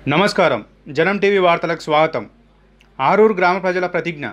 నమస్కారం జనం టీవీ వార్తలకు స్వాగతం ఆరూరు గ్రామ ప్రజల ప్రతిజ్ఞ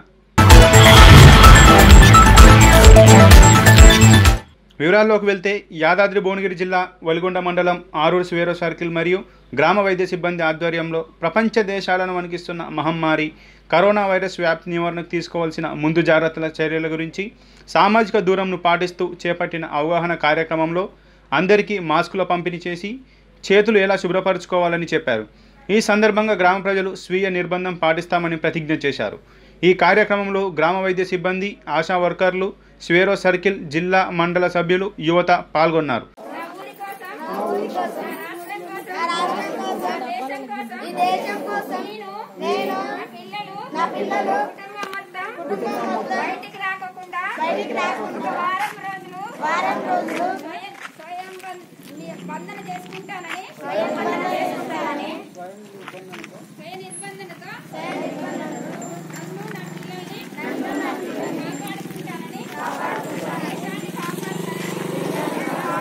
వివరాల్లోకి వెళ్తే యాదాద్రి భువనగిరి జిల్లా వలిగొండ మండలం ఆరూరు స్వేరో సర్కిల్ మరియు గ్రామ వైద్య సిబ్బంది ఆధ్వర్యంలో ప్రపంచ దేశాలను వణికిస్తున్న మహమ్మారి కరోనా వైరస్ వ్యాప్తి నివారణకు తీసుకోవాల్సిన ముందు జాగ్రత్తల చర్యల గురించి సామాజిక దూరంను పాటిస్తూ చేపట్టిన అవగాహన కార్యక్రమంలో అందరికీ మాస్కుల పంపిణీ చేసి చేతులు ఎలా శుభ్రపరచుకోవాలని చెప్పారు ఈ సందర్భంగా గ్రామ ప్రజలు స్వీయ నిర్బంధం పాటిస్తామని ప్రతిజ్ఞ చేశారు ఈ కార్యక్రమంలో గ్రామ వైద్య సిబ్బంది ఆశా వర్కర్లు స్వేరో సర్కిల్ జిల్లా మండల సభ్యులు యువత పాల్గొన్నారు ఈ దేశం కోసం నేను నా పిల్లలు కుటుంబం మొత్తం బయటికి రాకుండా బయటికి రాకుండా వారం రోజులు వారం రోజులు స్వయం స్వయం బం- ని- బంధన చేసుకుంటానని స్వయం బంధన చేసుకుంటానని స్వయ నిర్బంధనతో నన్ను నా పిల్లల్ని కాపాడుకుంటానని దేశాన్ని కాపాడుతానని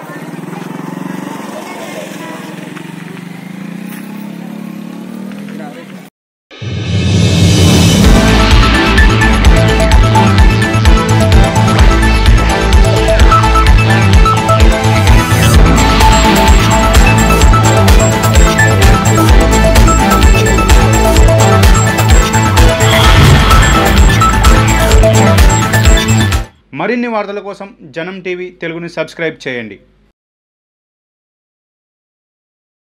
మరిన్ని వార్తల కోసం జనం టీవీ తెలుగుని సబ్స్క్రైబ్ చేయండి